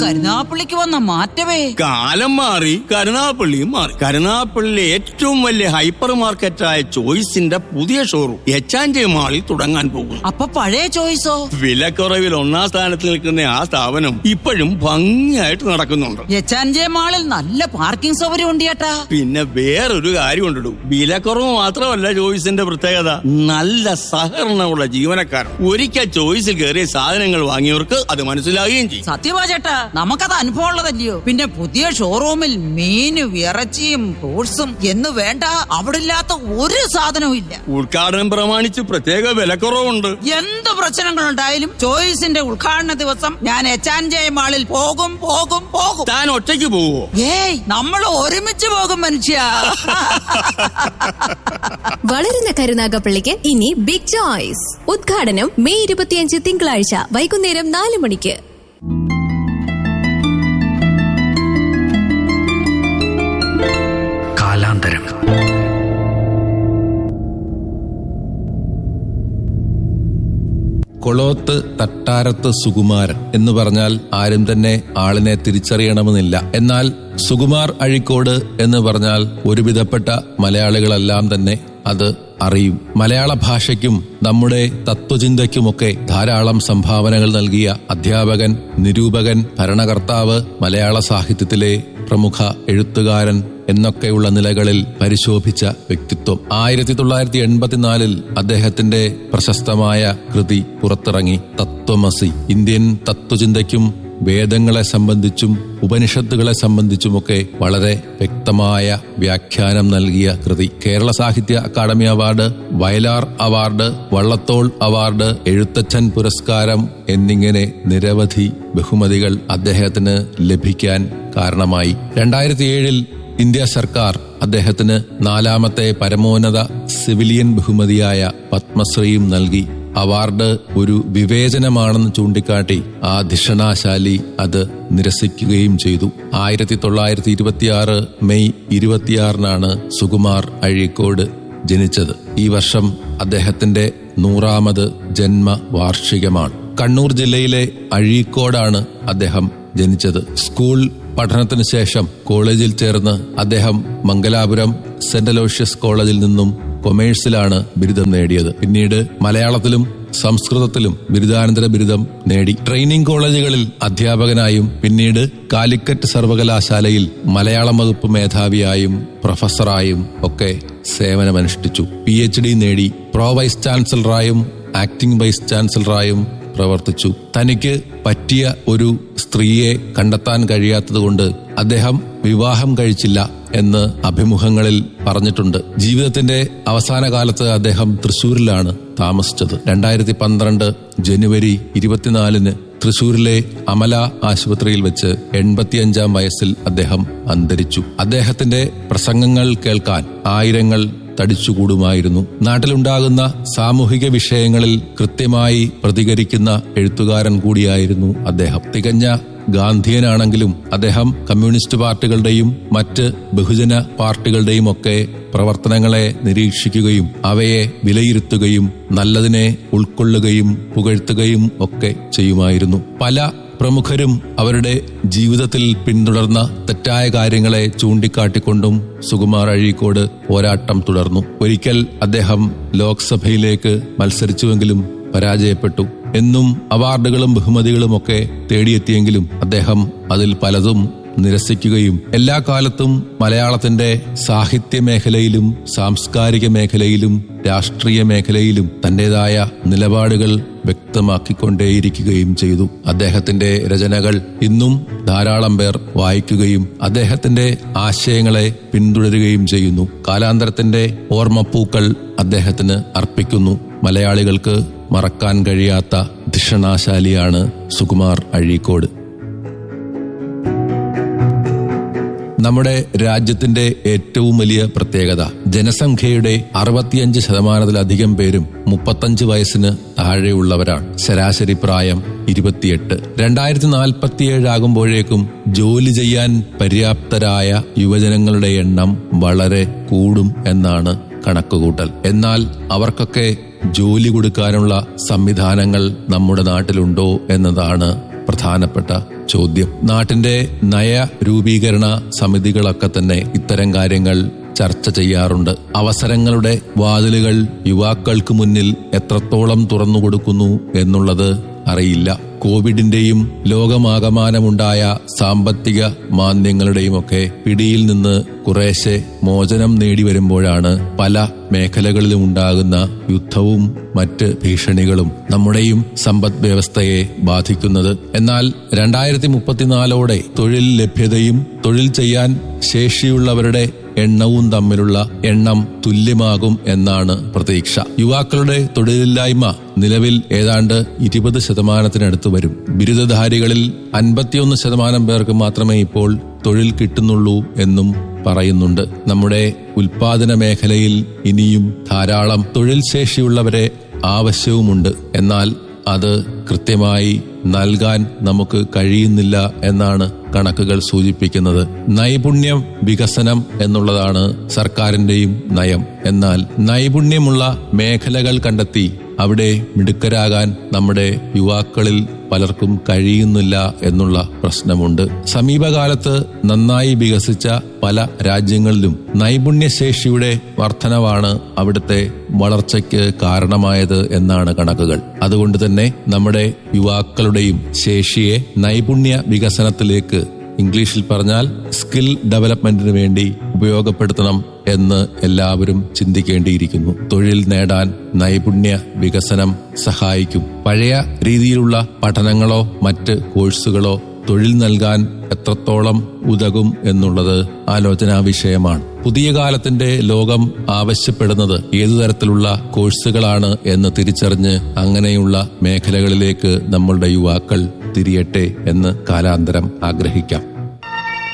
കരുനാപ്പള്ളിക്ക് വന്ന മാറ്റമേ കാലം മാറി കരുനാപ്പള്ളിയും മാറി കരുനാപ്പള്ളിയിലെ ഏറ്റവും വലിയ ഹൈപ്പർ മാർക്കറ്റായ ചോയ്സിന്റെ പുതിയ ഷോറൂം എച്ചാഞ്ചി മാളിൽ തുടങ്ങാൻ പോകുന്നു അപ്പൊ പഴയ ചോയ്സോ വിലക്കുറവിൽ ഒന്നാം സ്ഥാനത്ത് നിൽക്കുന്ന ആ സ്ഥാപനം ഇപ്പോഴും ഭംഗിയായിട്ട് നടക്കുന്നുണ്ട് എച്ചാൻജെ മാളിൽ നല്ല പാർക്കിംഗ് സൗകര്യം ഉണ്ട് ചേട്ടാ പിന്നെ വേറൊരു കാര്യം ഉണ്ടിടും വിലക്കുറവ് മാത്രമല്ല ചോയ്സിന്റെ പ്രത്യേകത നല്ല സഹകരണമുള്ള ജീവനക്കാർ ഒരിക്കൽ ചോയ്സിൽ കയറിയ സാധനങ്ങൾ വാങ്ങിയവർക്ക് അത് മനസ്സിലാകുകയും ചെയ്യും സത്യവാ ചേട്ടാ നമുക്കത് അനുഭവം ഉള്ളതല്ലയോ പിന്നെ പുതിയ ഷോറൂമിൽ മീനും ഇറച്ചിയും ഫ്രൂട്ട്സും എന്ന് വേണ്ട അവിടെ ഇല്ലാത്ത ഒരു സാധനവും ഇല്ല ഉദ്ഘാടനം പ്രമാണിച്ച് പ്രത്യേക വിലക്കുറവുണ്ട് എന്ത് പ്രശ്നങ്ങളുണ്ടായാലും ചോയ്സിന്റെ ഉദ്ഘാടന ദിവസം ഞാൻ എച്ചാൻജെ മാളിൽ പോകും പോകും പോകും താൻ ഒറ്റയ്ക്ക് പോവോ ഏയ് നമ്മൾ ഒരുമിച്ച് പോകും മനുഷ്യ വളരുന്ന കരുനാഗപ്പള്ളിക്ക് ഇനി ബിഗ് ചോയ്സ് ഉദ്ഘാടനം മെയ് ഇരുപത്തിയഞ്ച് തിങ്കളാഴ്ച വൈകുന്നേരം നാല് മണിക്ക് കാലാന്തരം കൊളോത്ത് തട്ടാരത്ത് സുകുമാരൻ എന്ന് പറഞ്ഞാൽ ആരും തന്നെ ആളിനെ തിരിച്ചറിയണമെന്നില്ല എന്നാൽ സുകുമാർ അഴിക്കോട് എന്ന് പറഞ്ഞാൽ ഒരുവിധപ്പെട്ട മലയാളികളെല്ലാം തന്നെ അത് അറിയും മലയാള ഭാഷയ്ക്കും നമ്മുടെ തത്വചിന്തയ്ക്കുമൊക്കെ ധാരാളം സംഭാവനകൾ നൽകിയ അധ്യാപകൻ നിരൂപകൻ ഭരണകർത്താവ് മലയാള സാഹിത്യത്തിലെ പ്രമുഖ എഴുത്തുകാരൻ എന്നൊക്കെയുള്ള നിലകളിൽ പരിശോഭിച്ച വ്യക്തിത്വം ആയിരത്തി തൊള്ളായിരത്തി എൺപത്തിനാലിൽ അദ്ദേഹത്തിന്റെ പ്രശസ്തമായ കൃതി പുറത്തിറങ്ങി തത്വമസി ഇന്ത്യൻ തത്വചിന്തയ്ക്കും വേദങ്ങളെ സംബന്ധിച്ചും ഉപനിഷത്തുകളെ സംബന്ധിച്ചുമൊക്കെ വളരെ വ്യക്തമായ വ്യാഖ്യാനം നൽകിയ കൃതി Kerala Sahitya Akademi award Vayalar award Vallathol award Ezhuthachan പുരസ്കാരം എന്നിങ്ങനെ നിരവധി ബഹുമതികൾ അദ്ദേഹത്തിന് ലഭിക്കാൻ കാരണമായി രണ്ടായിരത്തി ഏഴിൽ ഇന്ത്യ സർക്കാർ അദ്ദേഹത്തിന് നാലാമത്തെ പരമോന്നത സിവിലിയൻ ബഹുമതിയായ പത്മശ്രീയും നൽകി അവാർഡ് ഒരു വിവേചനമാണെന്ന് ചൂണ്ടിക്കാട്ടി ആ ധിഷണാശാലി അത് നിരസിക്കുകയും ചെയ്തു ആയിരത്തി തൊള്ളായിരത്തി ഇരുപത്തിയാറ് മെയ് ഇരുപത്തിയാറിനാണ് സുകുമാർ അഴീക്കോട് ജനിച്ചത് ഈ വർഷം അദ്ദേഹത്തിന്റെ നൂറാമത് ജന്മവാർഷികമാണ് കണ്ണൂർ ജില്ലയിലെ അഴീക്കോടാണ് അദ്ദേഹം ജനിച്ചത് സ്കൂൾ പഠനത്തിനു ശേഷം കോളേജിൽ ചേർന്ന് അദ്ദേഹം മംഗലാപുരം സെന്റ് അലോഷ്യസ് കോളേജിൽ നിന്നും കൊമേഴ്സിലാണ് ബിരുദം നേടിയത് പിന്നീട് മലയാളത്തിലും സംസ്കൃതത്തിലും ബിരുദാനന്തര ബിരുദം നേടി ട്രെയിനിംഗ് കോളേജുകളിൽ അധ്യാപകനായും പിന്നീട് കാലിക്കറ്റ് സർവകലാശാലയിൽ മലയാളം വകുപ്പ് മേധാവിയായും പ്രൊഫസറായും ഒക്കെ സേവനമനുഷ്ഠിച്ചു പി എച്ച് ഡി നേടി പ്രോ വൈസ് ചാൻസലറായും ആക്ടിംഗ് വൈസ് ചാൻസലറായും പ്രവർത്തിച്ചു തനിക്ക് പറ്റിയ ഒരു സ്ത്രീയെ കണ്ടെത്താൻ കഴിയാത്തതുകൊണ്ട് അദ്ദേഹം വിവാഹം കഴിച്ചില്ല എന്ന് അഭിമുഖങ്ങളിൽ പറഞ്ഞിട്ടുണ്ട് ജീവിതത്തിന്റെ അവസാന കാലത്ത് അദ്ദേഹം തൃശൂരിലാണ് താമസിച്ചത് രണ്ടായിരത്തി പന്ത്രണ്ട് ജനുവരി ഇരുപത്തിനാലിന് തൃശൂരിലെ അമല ആശുപത്രിയിൽ വെച്ച് എൺപത്തിയഞ്ചാം വയസ്സിൽ അദ്ദേഹം അന്തരിച്ചു അദ്ദേഹത്തിന്റെ പ്രസംഗങ്ങൾ കേൾക്കാൻ ആയിരങ്ങൾ തടിച്ചുകൂടുമായിരുന്നു നാട്ടിലുണ്ടാകുന്ന സാമൂഹിക വിഷയങ്ങളിൽ കൃത്യമായി പ്രതികരിക്കുന്ന എഴുത്തുകാരൻ കൂടിയായിരുന്നു അദ്ദേഹം തികഞ്ഞ ഗാന്ധിയനാണെങ്കിലും അദ്ദേഹം കമ്മ്യൂണിസ്റ്റ് പാർട്ടികളുടെയും മറ്റ് ബഹുജന പാർട്ടികളുടെയും ഒക്കെ പ്രവർത്തനങ്ങളെ നിരീക്ഷിക്കുകയും അവയെ വിലയിരുത്തുകയും നല്ലതിനെ ഉൾക്കൊള്ളുകയും പുകഴ്ത്തുകയും ഒക്കെ ചെയ്യുമായിരുന്നു പല പ്രമുഖരും അവരുടെ ജീവിതത്തിൽ പിന്തുടർന്ന തെറ്റായ കാര്യങ്ങളെ ചൂണ്ടിക്കാട്ടിക്കൊണ്ടും സുകുമാർ അഴീക്കോട് പോരാട്ടം തുടർന്നു ഒരിക്കൽ അദ്ദേഹം ലോക്സഭയിലേക്ക് മത്സരിച്ചുവെങ്കിലും പരാജയപ്പെട്ടു എന്നും അവാർഡുകളും ബഹുമതികളും ഒക്കെ തേടിയെത്തിയെങ്കിലും അദ്ദേഹം അതിൽ പലതും നിരസിക്കുകയും എല്ലാ കാലത്തും മലയാളത്തിന്റെ സാഹിത്യ മേഖലയിലും സാംസ്കാരിക മേഖലയിലും രാഷ്ട്രീയ മേഖലയിലും തന്റേതായ നിലപാടുകൾ വ്യക്തമാക്കിക്കൊണ്ടേയിരിക്കുകയും ചെയ്തു അദ്ദേഹത്തിന്റെ രചനകൾ ഇന്നും ധാരാളം പേർ വായിക്കുകയും അദ്ദേഹത്തിന്റെ ആശയങ്ങളെ പിന്തുടരുകയും ചെയ്യുന്നു കാലാന്തരത്തിന്റെ ഓർമ്മപ്പൂക്കൾ അദ്ദേഹത്തിന് അർപ്പിക്കുന്നു മലയാളികൾക്ക് മറക്കാൻ കഴിയാത്ത ധിഷണാശാലിയാണ് സുകുമാർ അഴീക്കോട് നമ്മുടെ രാജ്യത്തിന്റെ ഏറ്റവും വലിയ പ്രത്യേകത ജനസംഖ്യയുടെ അറുപത്തിയഞ്ച് ശതമാനത്തിലധികം പേരും മുപ്പത്തഞ്ച് വയസ്സിന് താഴെയുള്ളവരാണ് ശരാശരി പ്രായം ഇരുപത്തിയെട്ട് രണ്ടായിരത്തി നാൽപ്പത്തിയേഴ് ആകുമ്പോഴേക്കും ജോലി ചെയ്യാൻ പര്യാപ്തരായ യുവജനങ്ങളുടെ എണ്ണം വളരെ കൂടും എന്നാണ് കണക്കുകൂട്ടൽ എന്നാൽ അവർക്കൊക്കെ ജോലി കൊടുക്കാനുള്ള സംവിധാനങ്ങൾ നമ്മുടെ നാട്ടിലുണ്ടോ എന്നതാണ് പ്രധാനപ്പെട്ട ചോദ്യം നാട്ടിന്റെ നയ രൂപീകരണ സമിതികളൊക്കെ തന്നെ ഇത്തരം കാര്യങ്ങൾ ചർച്ച ചെയ്യാറുണ്ട് അവസരങ്ങളുടെ വാതിലുകൾ യുവാക്കൾക്ക് മുന്നിൽ എത്രത്തോളം തുറന്നു കൊടുക്കുന്നു എന്നുള്ളത് അറിയില്ല കോവിഡിന്റെയും ലോകമാകമാനമുണ്ടായ സാമ്പത്തിക മാന്ദ്യങ്ങളുടെയും ഒക്കെ പിടിയിൽ നിന്ന് കുറേശ്ശെ മോചനം നേടി വരുമ്പോഴാണ് പല മേഖലകളിലും ഉണ്ടാകുന്ന യുദ്ധവും മറ്റ് ഭീഷണികളും നമ്മുടെയും സമ്പദ് വ്യവസ്ഥയെ ബാധിക്കുന്നത് എന്നാൽ രണ്ടായിരത്തി മുപ്പത്തിനാലോടെ തൊഴിൽ ലഭ്യതയും തൊഴിൽ ചെയ്യാൻ ശേഷിയുള്ളവരുടെ എണ്ണവും തമ്മിലുള്ള എണ്ണം തുല്യമാകും എന്നാണ് പ്രതീക്ഷ യുവാക്കളുടെ തൊഴിലില്ലായ്മ നിലവിൽ ഏതാണ്ട് ഇരുപത് ശതമാനത്തിനടുത്ത് വരും ബിരുദധാരികളിൽ അൻപത്തിയൊന്ന് ശതമാനം പേർക്ക് മാത്രമേ ഇപ്പോൾ തൊഴിൽ കിട്ടുന്നുള്ളൂ എന്നും പറയുന്നുണ്ട് നമ്മുടെ ഉൽപാദന മേഖലയിൽ ഇനിയും ധാരാളം തൊഴിൽ ശേഷിയുള്ളവരെ ആവശ്യവുമുണ്ട് എന്നാൽ അത് കൃത്യമായി നൽകാൻ നമുക്ക് കഴിയുന്നില്ല എന്നാണ് കണക്കുകൾ സൂചിപ്പിക്കുന്നത് നൈപുണ്യം വികസനം എന്നുള്ളതാണ് സർക്കാരിന്റെയും നയം എന്നാൽ നൈപുണ്യമുള്ള മേഖലകൾ കണ്ടെത്തി അവിടെ മിടുക്കരാകാൻ നമ്മുടെ യുവാക്കളിൽ പലർക്കും കഴിയുന്നില്ല എന്നുള്ള പ്രശ്നമുണ്ട് സമീപകാലത്ത് നന്നായി വികസിച്ച പല രാജ്യങ്ങളിലും നൈപുണ്യശേഷിയുടെ വർധനവാണ് അവിടുത്തെ വളർച്ചയ്ക്ക് കാരണമായത് എന്നാണ് കണക്കുകൾ അതുകൊണ്ട് തന്നെ നമ്മുടെ യുവാക്കളുടെയും ശേഷിയെ നൈപുണ്യ വികസനത്തിലേക്ക് ഇംഗ്ലീഷിൽ പറഞ്ഞാൽ സ്കിൽ ഡെവലപ്മെന്റിന് വേണ്ടി ഉപയോഗപ്പെടുത്തണം എന്ന് എല്ലാവരും ചിന്തിക്കേണ്ടിയിരിക്കുന്നു തൊഴിൽ നേടാൻ നൈപുണ്യ വികസനം സഹായിക്കും പഴയ രീതിയിലുള്ള പഠനങ്ങളോ മറ്റ് കോഴ്സുകളോ തൊഴിൽ നൽകാൻ എത്രത്തോളം ഉതകും എന്നുള്ളത് ആലോചനാ വിഷയമാണ് പുതിയ കാലത്തിന്റെ ലോകം ആവശ്യപ്പെടുന്നത് ഏതു തരത്തിലുള്ള കോഴ്സുകളാണ് എന്ന് തിരിച്ചറിഞ്ഞ് അങ്ങനെയുള്ള മേഖലകളിലേക്ക് നമ്മളുടെ യുവാക്കൾ തിരിയട്ടെ എന്ന് കാലാന്തരം ആഗ്രഹിക്കാം